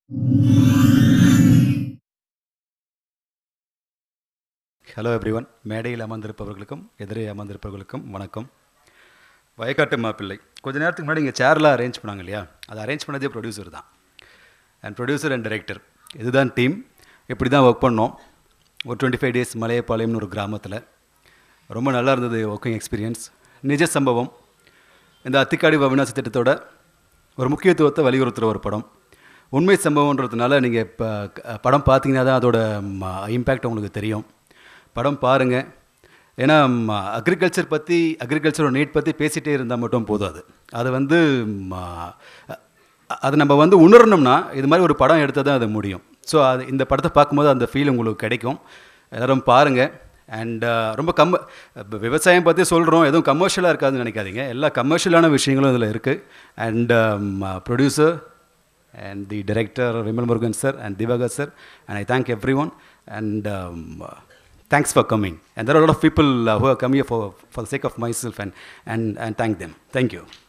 hello every one மேடையில் அமர்ந்திருப்பவர்களுக்கும் எதிரே அமர்ந்திருப்பவர்களுக்கும் வணக்கம் வயக்காட்டு மாப்பிள்ளை கொஞ்ச நேரத்துக்கு முன்னாடி இங்கே சேர்லாம் அரேஞ்ச் பண்ணாங்க இல்லையா அதை அரேஞ்ச் பண்ணதே ப்ரொடியூசர் தான் அண்ட் ப்ரொடியூசர் அண்ட் டைரக்டர் இதுதான் டீம் இப்படி தான் ஒர்க் பண்ணோம் ஒரு டுவெண்ட்டி ஃபைவ் டேஸ் மலையப்பாளையம்னு ஒரு கிராமத்தில் ரொம்ப நல்லா இருந்தது ஒர்க்கிங் எக்ஸ்பீரியன்ஸ் நிஜ சம்பவம் இந்த அத்திக்காடி அவினாசி திட்டத்தோட ஒரு முக்கியத்துவத்தை வலியுறுத்துகிற ஒரு படம் உண்மை சம்பவன்றதுனால நீங்கள் இப்போ படம் பார்த்தீங்கன்னா தான் அதோட இம்பேக்ட் உங்களுக்கு தெரியும் படம் பாருங்கள் ஏன்னா அக்ரிகல்ச்சர் பற்றி அக்ரிகல்ச்சரோட நீட் பற்றி பேசிகிட்டே இருந்தால் மட்டும் போதும் அது அது வந்து ம, அ- அது நம்ம வந்து உணரணும்னா இது மாதிரி ஒரு படம் எடுத்தால் தான் அது முடியும் ஸோ அது இந்த படத்தை பார்க்கும்போது அந்த ஃபீல் உங்களுக்கு கிடைக்கும் எல்லோரும் பாருங்கள் அண்ட் ரொம்ப கம்ம இப்ப விவசாயம் பற்றி சொல்கிறோம் எதுவும் கமர்ஷியலாக இருக்காதுன்னு நினைக்காதீங்க எல்லா கமர்ஷியலான விஷயங்களும் இதில் இருக்குது and producer and the director Vimal Murugan sir and Divagar sir and I thank everyone and um, uh, thanks for coming and there are a lot of people uh, who have come here for, for the sake of myself and, and, and thank them thank you